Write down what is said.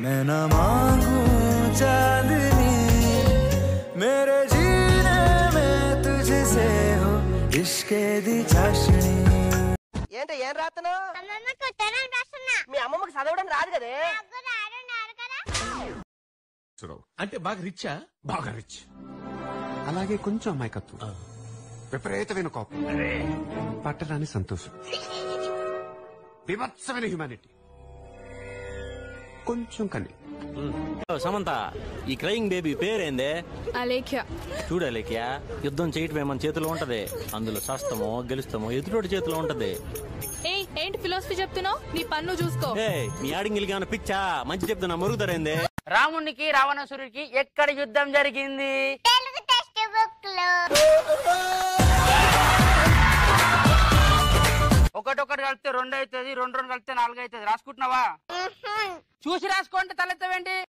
मैं न मांगू चांदनी मेरे जीने में तुझसे हो इश्क दी चाशनी ఏంటి ఏం రాస్తున్నావు అమ్మమ్మకు ఉత్తరం రాస్తున్నా మీ అమ్మమ్మకి చదవడం రాదు కదే నాకు రాడు నారు కదా అంటే బాగా రిచ్చా బాగా రిచ్ అలాగే కొంచెం అమాయకత్వం విపరీతమైన కోపం పట్టరాని సంతోషం వివత్సమైన హ్యుమానిటీ కొంచెం కని సమంత ఈ క్రయింగ్ బేబీ పేరేందే అలేఖ్య చూడలేకియా యుద్ధం చేయటమే మన చేతిలో ఉంటది అందులో శాస్త్రమో గెలుస్తామో ఎదుటోటి చేతిలో ఉంటది ఏయ్ ఏంటి ఫిలాసఫీ చెప్తున్నావు నీ పన్ను చూసుకో ఏ మీ ఆడింగిలికి ఏమైనా పిచ్చా మంచి చెప్తున్నా మరుగుదరైందే రామునికి రావణాసురుడికి ఎక్కడ యుద్ధం జరిగింది తెలుగు టెక్స్ట్ బుక్ లో ఒకటొకటి కలిపితే రెండు అవుతుంది రెండు రెండు కలిపితే నాలుగు అవుతుంది రాసుకుంటున్నావా చూసి రాసుకోండి తలెత్తవేంటి